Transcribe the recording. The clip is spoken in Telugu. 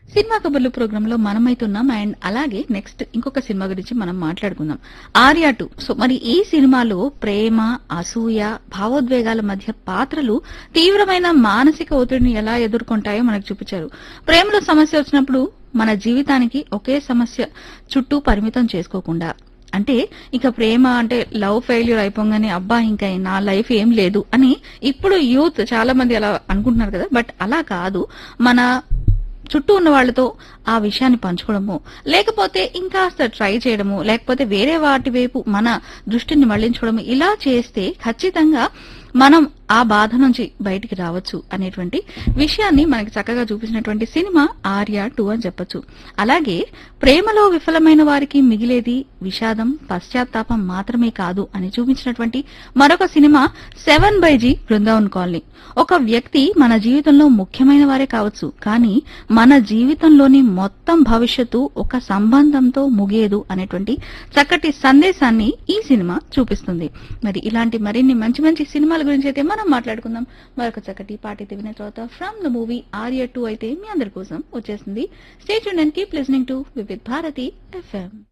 సినిమా కబుర్లు ప్రోగ్రామ్ లో మనమైతున్నాం అండ్ అలాగే నెక్స్ట్ ఇంకొక సినిమా గురించి మనం మాట్లాడుకుందాం ఆర్యా టూ సో మరి ఈ సినిమాలో ప్రేమ అసూయ భావోద్వేగాల మధ్య పాత్రలు తీవ్రమైన మానసిక ఒత్తిడిని ఎలా ఎదుర్కొంటాయో మనకు చూపించారు ప్రేమలో సమస్య వచ్చినప్పుడు మన జీవితానికి ఒకే సమస్య చుట్టూ పరిమితం చేసుకోకుండా అంటే ఇక ప్రేమ అంటే లవ్ ఫెయిల్యూర్ అయిపోగానే అబ్బా ఇంకా నా లైఫ్ ఏం లేదు అని ఇప్పుడు యూత్ చాలా మంది అలా అనుకుంటున్నారు కదా బట్ అలా కాదు మన చుట్టూ ఉన్న వాళ్ళతో ఆ విషయాన్ని పంచుకోవడము లేకపోతే ఇంకాస్త ట్రై చేయడము లేకపోతే వేరే వాటి వైపు మన దృష్టిని మళ్లించుకోవడము ఇలా చేస్తే ఖచ్చితంగా మనం ఆ బాధ నుంచి బయటికి రావచ్చు అనేటువంటి విషయాన్ని మనకి చక్కగా చూపించినటువంటి సినిమా ఆర్య టూ అని చెప్పొచ్చు అలాగే ప్రేమలో విఫలమైన వారికి మిగిలేది విషాదం పశ్చాత్తాపం మాత్రమే కాదు అని చూపించినటువంటి మరొక cinema seven by G Brindavan colony ఒక వ్యక్తి మన జీవితంలో ముఖ్యమైన వారే కావచ్చు కానీ మన జీవితంలోని మొత్తం భవిష్యత్తు ఒక సంబంధంతో ముగియదు అనేటువంటి చక్కటి సందేశాన్ని ఈ సినిమా చూపిస్తుంది మరి ఇలాంటి మరిన్ని మంచి మంచి సినిమాల గురించి అయితే మనం మాట్లాడుకుందాం మరొక చక్కటి పాట అయితే విన్న తర్వాత from the movie Arya two అయితే మీ అందరి కోసం వచ్చేసింది state and keep listening to Vividh Bharati FM